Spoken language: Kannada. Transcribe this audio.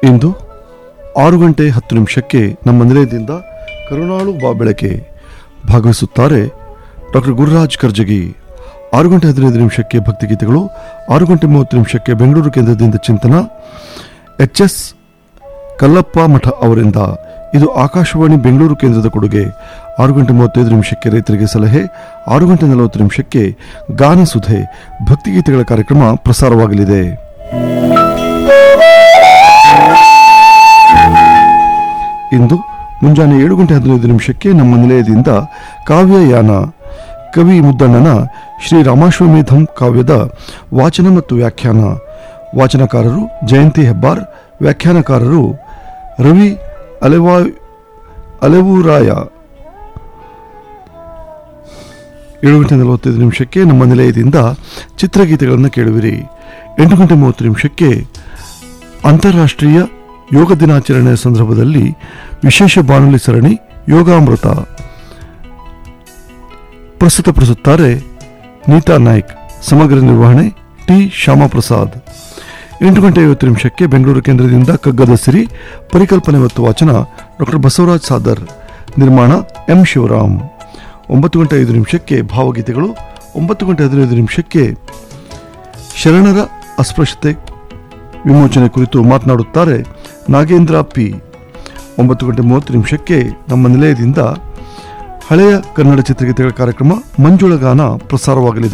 ಇಂದು ಆರು ಗಂಟೆ ಹತ್ತು ನಿಮಿಷಕ್ಕೆ ನಮ್ಮ ನಿಲಯದಿಂದ ಕರುಣಾಳು ಬಾ ಬೆಳಕೆ ಭಾಗವಹಿಸುತ್ತಾರೆ ಡಾಕ್ಟರ್ ಗುರುರಾಜ್ ಕರ್ಜಗಿ ಆರು ಗಂಟೆ ಹದಿನೈದು ನಿಮಿಷಕ್ಕೆ ಭಕ್ತಿಗೀತೆಗಳು ಆರು ಗಂಟೆ ಮೂವತ್ತು ನಿಮಿಷಕ್ಕೆ ಬೆಂಗಳೂರು ಕೇಂದ್ರದಿಂದ ಚಿಂತನ ಎಚ್ ಎಸ್ ಕಲ್ಲಪ್ಪ ಮಠ ಅವರಿಂದ ಇದು ಆಕಾಶವಾಣಿ ಬೆಂಗಳೂರು ಕೇಂದ್ರದ ಕೊಡುಗೆ ಆರು ಗಂಟೆ ಮೂವತ್ತೈದು ನಿಮಿಷಕ್ಕೆ ರೈತರಿಗೆ ಸಲಹೆ ಆರು ಗಂಟೆ ನಲವತ್ತು ನಿಮಿಷಕ್ಕೆ ಗಾನ ಸುಧೆ ಭಕ್ತಿಗೀತೆಗಳ ಕಾರ್ಯಕ್ರಮ ಪ್ರಸಾರವಾಗಲಿದೆ ಇಂದು ಮುಂಜಾನೆ ಏಳು ಗಂಟೆ ಹದಿನೈದು ನಿಮಿಷಕ್ಕೆ ನಮ್ಮ ನಿಲಯದಿಂದ ಕಾವ್ಯಯಾನ ಕವಿ ಮುದ್ದಣ್ಣನ ಶ್ರೀ ರಾಮಾಶ್ವಮೇಧಂ ಕಾವ್ಯದ ವಾಚನ ಮತ್ತು ವ್ಯಾಖ್ಯಾನ ವಾಚನಕಾರರು ಜಯಂತಿ ಹೆಬ್ಬಾರ್ ವ್ಯಾಖ್ಯಾನಕಾರರು ರವಿ ಅಲೆವಾ ಅಲೆವೂರಾಯ ಏಳು ಗಂಟೆ ನಲವತ್ತೈದು ನಿಮಿಷಕ್ಕೆ ನಮ್ಮ ನಿಲಯದಿಂದ ಚಿತ್ರಗೀತೆಗಳನ್ನು ಕೇಳುವಿರಿ ಎಂಟು ಗಂಟೆ ಮೂವತ್ತು ನಿಮಿಷಕ್ಕೆ ಅಂತಾರಾಷ್ಟ್ರೀಯ ಯೋಗ ದಿನಾಚರಣೆಯ ಸಂದರ್ಭದಲ್ಲಿ ವಿಶೇಷ ಬಾನುಲಿ ಸರಣಿ ಯೋಗಾಮೃತ ಪ್ರಸ್ತುತಪಡಿಸುತ್ತಾರೆ ನೀತಾ ನಾಯ್ಕ್ ಸಮಗ್ರ ನಿರ್ವಹಣೆ ಟಿ ಶ್ಯಾಮಪ್ರಸಾದ್ ಎಂಟು ಗಂಟೆ ಐವತ್ತು ನಿಮಿಷಕ್ಕೆ ಬೆಂಗಳೂರು ಕೇಂದ್ರದಿಂದ ಕಗ್ಗದ ಸಿರಿ ಪರಿಕಲ್ಪನೆ ಮತ್ತು ವಾಚನ ಡಾಕ್ಟರ್ ಬಸವರಾಜ್ ಸಾದರ್ ನಿರ್ಮಾಣ ಎಂ ಶಿವರಾಮ್ ಒಂಬತ್ತು ಗಂಟೆ ಐದು ನಿಮಿಷಕ್ಕೆ ಭಾವಗೀತೆಗಳು ಒಂಬತ್ತು ಗಂಟೆ ಹದಿನೈದು ನಿಮಿಷಕ್ಕೆ ಶರಣರ ಅಸ್ಪೃಶ್ಯತೆ ವಿಮೋಚನೆ ಕುರಿತು ಮಾತನಾಡುತ್ತಾರೆ ನಾಗೇಂದ್ರ ಪಿ ಒಂಬತ್ತು ಗಂಟೆ ಮೂವತ್ತು ನಿಮಿಷಕ್ಕೆ ನಮ್ಮ ನಿಲಯದಿಂದ ಹಳೆಯ ಕನ್ನಡ ಚಿತ್ರಗೀತೆಗಳ ಕಾರ್ಯಕ್ರಮ ಮಂಜುಳಗಾನ ಪ್ರಸಾರವಾಗಲಿದೆ